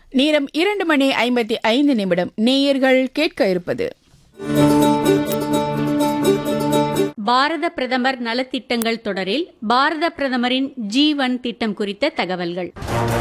நேரம் இரண்டு மணி ஐம்பத்தி ஐந்து நிமிடம் நேயர்கள் கேட்க இருப்பது பாரத பிரதமர் நலத்திட்டங்கள் தொடரில் பாரத பிரதமரின் ஜீவன் திட்டம் குறித்த தகவல்கள்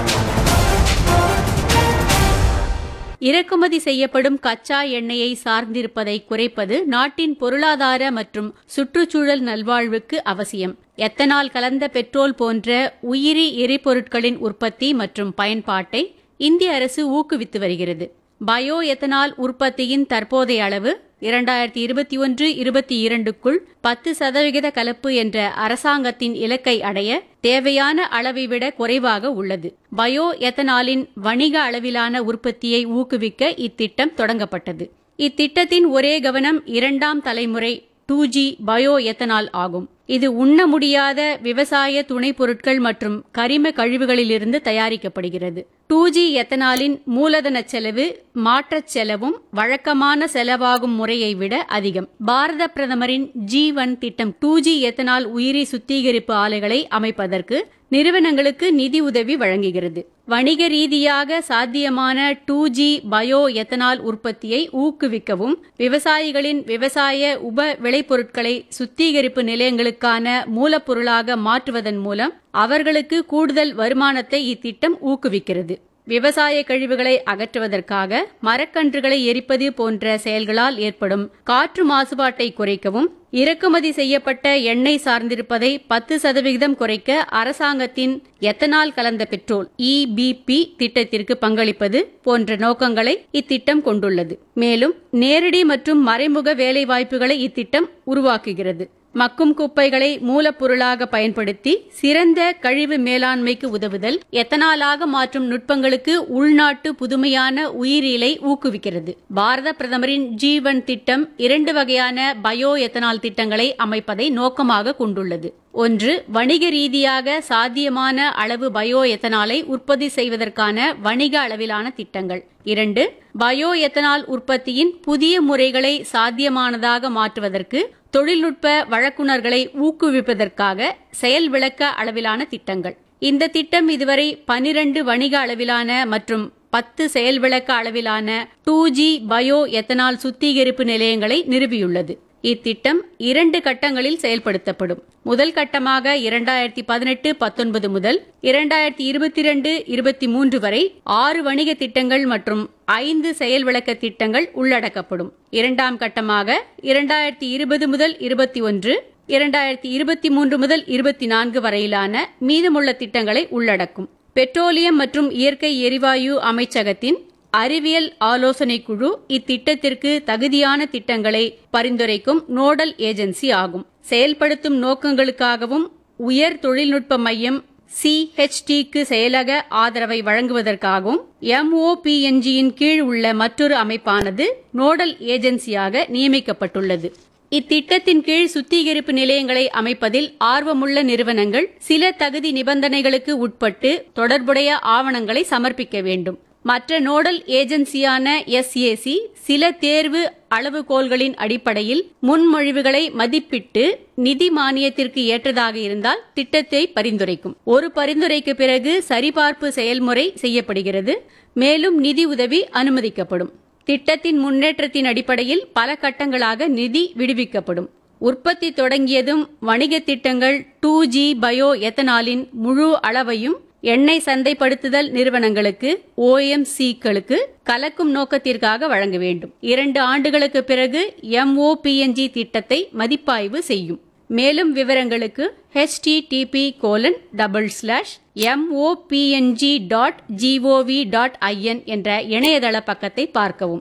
இறக்குமதி செய்யப்படும் கச்சா எண்ணெயை சார்ந்திருப்பதை குறைப்பது நாட்டின் பொருளாதார மற்றும் சுற்றுச்சூழல் நல்வாழ்வுக்கு அவசியம் எத்தனால் கலந்த பெட்ரோல் போன்ற உயிரி எரிபொருட்களின் உற்பத்தி மற்றும் பயன்பாட்டை இந்திய அரசு ஊக்குவித்து வருகிறது பயோ எத்தனால் உற்பத்தியின் தற்போதைய அளவு இரண்டாயிரத்தி இருபத்தி ஒன்று இருபத்தி இரண்டுக்குள் பத்து சதவிகித கலப்பு என்ற அரசாங்கத்தின் இலக்கை அடைய தேவையான அளவை விட குறைவாக உள்ளது பயோ எத்தனாலின் வணிக அளவிலான உற்பத்தியை ஊக்குவிக்க இத்திட்டம் தொடங்கப்பட்டது இத்திட்டத்தின் ஒரே கவனம் இரண்டாம் தலைமுறை டூ ஜி பயோ எத்தனால் ஆகும் இது உண்ண முடியாத விவசாய துணைப் பொருட்கள் மற்றும் கரிம கழிவுகளிலிருந்து தயாரிக்கப்படுகிறது டூ ஜி எத்தனாலின் மூலதன செலவு மாற்றச் செலவும் வழக்கமான செலவாகும் முறையை விட அதிகம் பாரத பிரதமரின் ஜீவன் திட்டம் டூ ஜி எத்தனால் உயிரி சுத்திகரிப்பு ஆலைகளை அமைப்பதற்கு நிறுவனங்களுக்கு நிதி உதவி வழங்குகிறது வணிக ரீதியாக சாத்தியமான டூ ஜி பயோ எத்தனால் உற்பத்தியை ஊக்குவிக்கவும் விவசாயிகளின் விவசாய உப விளைபொருட்களை சுத்திகரிப்பு நிலையங்களுக்கான மூலப்பொருளாக மாற்றுவதன் மூலம் அவர்களுக்கு கூடுதல் வருமானத்தை இத்திட்டம் ஊக்குவிக்கிறது விவசாய கழிவுகளை அகற்றுவதற்காக மரக்கன்றுகளை எரிப்பது போன்ற செயல்களால் ஏற்படும் காற்று மாசுபாட்டை குறைக்கவும் இறக்குமதி செய்யப்பட்ட எண்ணெய் சார்ந்திருப்பதை பத்து சதவிகிதம் குறைக்க அரசாங்கத்தின் எத்தனால் கலந்த பெட்ரோல் இபிபி திட்டத்திற்கு பங்களிப்பது போன்ற நோக்கங்களை இத்திட்டம் கொண்டுள்ளது மேலும் நேரடி மற்றும் மறைமுக வேலைவாய்ப்புகளை இத்திட்டம் உருவாக்குகிறது மக்கும் குப்பைகளை மூலப்பொருளாக பயன்படுத்தி சிறந்த கழிவு மேலாண்மைக்கு உதவுதல் எத்தனாலாக மாற்றும் நுட்பங்களுக்கு உள்நாட்டு புதுமையான உயிரியலை ஊக்குவிக்கிறது பாரத பிரதமரின் ஜீவன் திட்டம் இரண்டு வகையான பயோ எத்தனால் திட்டங்களை அமைப்பதை நோக்கமாக கொண்டுள்ளது ஒன்று வணிக ரீதியாக சாத்தியமான அளவு பயோ எத்தனாலை உற்பத்தி செய்வதற்கான வணிக அளவிலான திட்டங்கள் இரண்டு பயோ எத்தனால் உற்பத்தியின் புதிய முறைகளை சாத்தியமானதாக மாற்றுவதற்கு தொழில்நுட்ப வழக்குனர்களை ஊக்குவிப்பதற்காக செயல் விளக்க அளவிலான திட்டங்கள் இந்த திட்டம் இதுவரை பனிரண்டு வணிக அளவிலான மற்றும் பத்து செயல் விளக்க அளவிலான டூ ஜி பயோ எத்தனால் சுத்திகரிப்பு நிலையங்களை நிறுவியுள்ளது இத்திட்டம் இரண்டு கட்டங்களில் செயல்படுத்தப்படும் முதல் கட்டமாக இரண்டாயிரத்தி பதினெட்டு பத்தொன்பது முதல் இரண்டாயிரத்தி இருபத்தி இரண்டு இருபத்தி மூன்று வரை ஆறு வணிக திட்டங்கள் மற்றும் ஐந்து செயல் விளக்க திட்டங்கள் உள்ளடக்கப்படும் இரண்டாம் கட்டமாக இரண்டாயிரத்தி இருபது முதல் இருபத்தி ஒன்று இரண்டாயிரத்தி இருபத்தி மூன்று முதல் இருபத்தி நான்கு வரையிலான மீதமுள்ள திட்டங்களை உள்ளடக்கும் பெட்ரோலியம் மற்றும் இயற்கை எரிவாயு அமைச்சகத்தின் அறிவியல் ஆலோசனை குழு இத்திட்டத்திற்கு தகுதியான திட்டங்களை பரிந்துரைக்கும் நோடல் ஏஜென்சி ஆகும் செயல்படுத்தும் நோக்கங்களுக்காகவும் உயர் தொழில்நுட்ப மையம் சிஹெச்டிக்கு செயலக ஆதரவை வழங்குவதற்காகவும் எம்ஓபிஎன்ஜியின் கீழ் உள்ள மற்றொரு அமைப்பானது நோடல் ஏஜென்சியாக நியமிக்கப்பட்டுள்ளது இத்திட்டத்தின் கீழ் சுத்திகரிப்பு நிலையங்களை அமைப்பதில் ஆர்வமுள்ள நிறுவனங்கள் சில தகுதி நிபந்தனைகளுக்கு உட்பட்டு தொடர்புடைய ஆவணங்களை சமர்ப்பிக்க வேண்டும் மற்ற நோடல் ஏஜென்சியான எஸ்ஏசி சில தேர்வு அளவுகோல்களின் அடிப்படையில் முன்மொழிவுகளை மதிப்பிட்டு நிதி மானியத்திற்கு ஏற்றதாக இருந்தால் திட்டத்தை பரிந்துரைக்கும் ஒரு பரிந்துரைக்கு பிறகு சரிபார்ப்பு செயல்முறை செய்யப்படுகிறது மேலும் நிதி உதவி அனுமதிக்கப்படும் திட்டத்தின் முன்னேற்றத்தின் அடிப்படையில் பல கட்டங்களாக நிதி விடுவிக்கப்படும் உற்பத்தி தொடங்கியதும் வணிக திட்டங்கள் டூ ஜி பயோ எத்தனாலின் முழு அளவையும் எண்ணெய் சந்தைப்படுத்துதல் நிறுவனங்களுக்கு ஓஎம்சிக்களுக்கு கலக்கும் நோக்கத்திற்காக வழங்க வேண்டும் இரண்டு ஆண்டுகளுக்கு பிறகு எம்ஓபிஎன்ஜி திட்டத்தை மதிப்பாய்வு செய்யும் மேலும் விவரங்களுக்கு HTTP colon double slash MOPNG dot GOV dot IN என்ற இணையதள பக்கத்தை பார்க்கவும்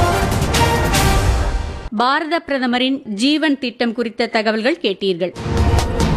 பாரத பிரதமரின் ஜீவன் திட்டம் குறித்த தகவல்கள் கேட்டீர்கள்